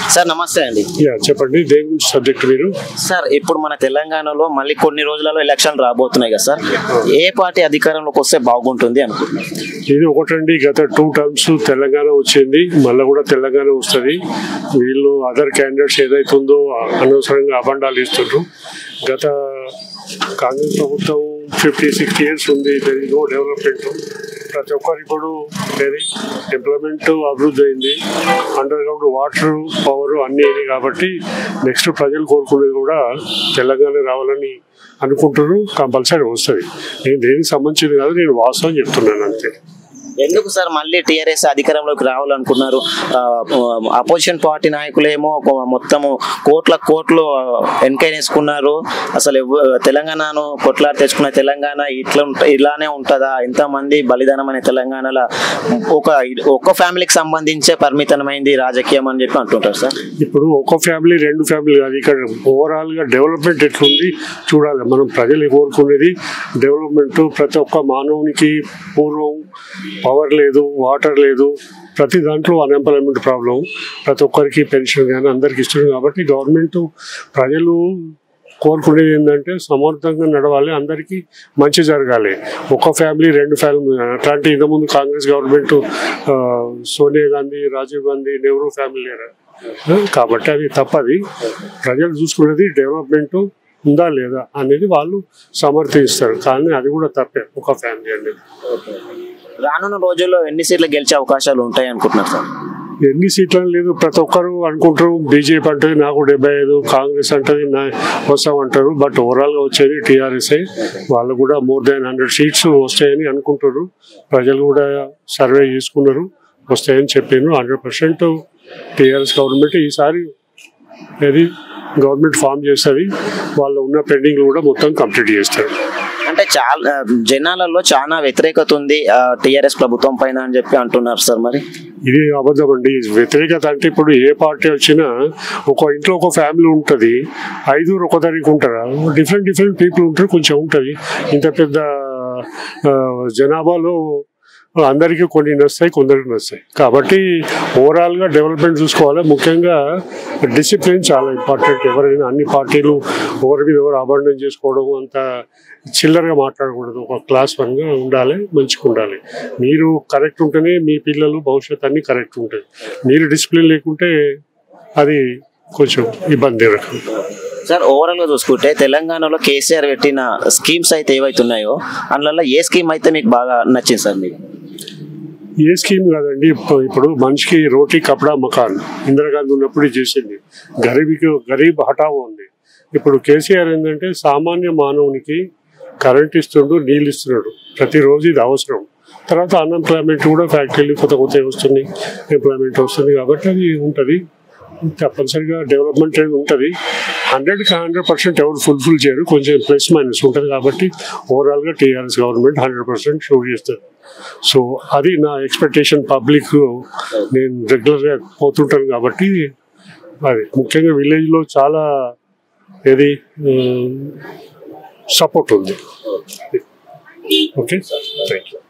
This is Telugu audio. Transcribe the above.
సార్ నమస్తే అండి యా చెప్పండి దేని గురించి సబ్జెక్ట్ మీరు సార్ ఇప్పుడు మన తెలంగాణలో మళ్ళీ కొన్ని రోజులలో ఎలక్షన్లు రాబోతున్నాయి కదా సార్ ఏ పార్టీ అధికారంలోకి వస్తే బాగుంటుంది అనుకుంటున్నారు ఇది ఒకటండి గత టూ టర్మ్స్ తెలంగాణ వచ్చింది మళ్ళీ కూడా తెలంగాణ వస్తుంది వీళ్ళు అదర్ క్యాండిడేట్స్ ఏదైతే ఉందో అనవసరంగా అబండాలు ఇస్తుండ్రు గత కాంగ్రెస్ ప్రభుత్వం ఫిఫ్టీ సిక్స్టీ ఇయర్స్ ఉంది దెర్ నో డెవలప్మెంట్ ప్రతి ఒక్కరు ఇప్పుడు వెరీ ఎంప్లాయ్మెంట్ అభివృద్ధి అయింది అండర్ గ్రౌండ్ వాటర్ పవర్ అన్నీ అయినాయి కాబట్టి నెక్స్ట్ ప్రజలు కోరుకునేది కూడా తెలంగాణ రావాలని అనుకుంటున్నారు కంపల్సరీ వస్తుంది నేను దేనికి సంబంధించింది కాదు నేను వాస్తవం చెప్తున్నాను అంతే ఎందుకు సార్ మళ్ళీ టీఆర్ఎస్ అధికారంలోకి రావాలనుకున్నారు అపోజిషన్ పార్టీ నాయకులేమో ఒక మొత్తము కోట్ల కోట్లు వెనకేసుకున్నారు అసలు ఎవ్వ- తెలంగాణను కొట్లాడి తెచ్చుకున్న తెలంగాణ ఇట్లా ఉంట- ఇలానే ఉంటుందా ఎంతమంది బలిదానం అనే తెలంగాణలో ఒక ఒక్క ఫ్యామిలీకి సంబంధించే పరిమితమైంది రాజకీయం అని చెప్పి అంటుంటారు సార్ ఇప్పుడు ఒక ఫ్యామిలీ రెండు ఫ్యామిలీ కాదు ఇక్కడ ఓవరాల్ గా డెవలప్మెంట్ ఎట్లుంది చూడాలి మనం ప్రజలు కోరుకునేది డెవలప్మెంట్ ప్రతి ఒక్క మానవునికి పూర్వం పవర్ లేదు వాటర్ లేదు ప్రతి దాంట్లో అన్ఎంప్లాయ్మెంట్ ప్రాబ్లం ప్రతి ఒక్కరికి పెన్షన్ కానీ అందరికి ఇస్తుంది కాబట్టి గవర్నమెంట్ ప్రజలు కోరుకునేది ఏంటంటే సమర్థంగా నడవాలి అందరికీ మంచి జరగాలి ఒక ఫ్యామిలీ రెండు ఫ్యామిలీ అట్లాంటి ఇంతకుముందు కాంగ్రెస్ గవర్నమెంట్ ఆ, సోనియా గాంధీ రాజీవ్ గాంధీ నెహ్రూ ఫ్యామిలీ లేరా కాబట్టి అది తప్పది ప్రజలు చూసుకునేది డెవలప్మెంట్ ఉందా లేదా అనేది వాళ్ళు సమర్థిస్తారు కానీ అది కూడా తప్పే ఒక ఫ్యామిలీ అనేది రానున్న రోజుల్లో ఎన్ని సీట్లు గెలిచే అవకాశాలు ఉంటాయి అనుకుంటున్నారు సార్ ఎన్ని సీట్లు అని లేదు ప్రతి ఒక్కరు అనుకుంటారు బీజేపీ అంటది నాకు డెబ్బై ఐదు కాంగ్రెస్ అంటది నా వస్తామంటారు బట్ ఓవరాల్గా వచ్చేది టీఆర్ఎస్ఐ వాళ్ళు కూడా మోర్ దాన్ హండ్రెడ్ సీట్స్ వస్తాయని అనుకుంటారు ప్రజలు కూడా సర్వే చేసుకున్నారు వస్తాయని చెప్పాను హండ్రెడ్ పర్సెంట్ టీఆర్ఎస్ గవర్నమెంట్ ఈసారి అది గవర్నమెంట్ ఫామ్ చేస్తుంది వాళ్ళు ఉన్న పెండింగ్ కూడా మొత్తం కంప్లీట్ చేస్తారు అంటే చాలా జనాలలో చాలా వ్యతిరేకత ఉంది టిఆర్ఎస్ ప్రభుత్వం పైన అని చెప్పి అంటున్నారు సార్ మరి ఇది అబద్ధం అండి వ్యతిరేకత అంటే ఇప్పుడు ఏ పార్టీ వచ్చినా ఒక ఇంట్లో ఒక ఫ్యామిలీ ఉంటుంది ఐదుగురు ఒక దానికి ఉంటారా డిఫరెంట్ డిఫరెంట్ పీపుల్ ఉంటారు కొంచెం ఉంటుంది ఇంత పెద్ద ఆ, జనాభాలో అందరికీ కొన్ని నస్తాయి కొందరికి నస్తాయి కాబట్టి ఓవరాల్గా డెవలప్మెంట్ చూసుకోవాలి ముఖ్యంగా డిసిప్లిన్ చాలా ఇంపార్టెంట్ ఎవరైనా అన్ని పార్టీలు ఎవరి మీద ఎవరు అబాండన్ చేసుకోవడం అంత చిల్లరగా మాట్లాడకూడదు ఒక క్లాస్ వన్గా ఉండాలి మంచిగా ఉండాలి మీరు కరెక్ట్ ఉంటేనే మీ పిల్లలు భవిష్యత్ అన్ని కరెక్ట్ ఉంటుంది మీరు డిసిప్లిన్ లేకుంటే అది కొంచెం ఇబ్బంది రకం సార్ ఓవరాల్ గా చూసుకుంటే తెలంగాణలో కేసీఆర్ పెట్టిన స్కీమ్స్ అయితే ఏవైతే ఉన్నాయో అందులో ఏ స్కీమ్ అయితే మీకు బాగా నచ్చింది సార్ మీకు ఏ స్కీమ్ కాదండి ఇప్పుడు ఇప్పుడు మనిషికి రోటీ కపడా మకాన్ ఇందిరాగాంధీ ఉన్నప్పుడు ఇది చేసింది గరీబీకి గరీబ్ హఠావో ఉంది ఇప్పుడు కేసీఆర్ ఏంటంటే సామాన్య మానవునికి కరెంట్ ఇస్తుండు నీళ్ళు ఇస్తున్నాడు ప్రతిరోజు ఇది అవసరం తర్వాత అన్ఎంప్లాయ్మెంట్ కూడా ఫ్యాక్టరీలు కొత్త కొత్త వస్తుంది ఎంప్లాయ్మెంట్ వస్తుంది కాబట్టి అది ఉంటుంది తప్పనిసరిగా డెవలప్మెంట్ అనేది ఉంటుంది హండ్రెడ్కి హండ్రెడ్ పర్సెంట్ ఎవరు ఫుల్ఫిల్ చేయరు కొంచెం ప్లస్ మైనస్ ఉంటుంది కాబట్టి ఓవరాల్గా TRS government hundred percent show చేస్తుంది సో అది నా ఎక్స్పెక్టేషన్ పబ్లిక్ నేను రెగ్యులర్గా పోతుంటాను కాబట్టి అది ముఖ్యంగా విలేజ్లో చాలా ఏది సపోర్ట్ ఉంది ఓకే థ్యాంక్ యూ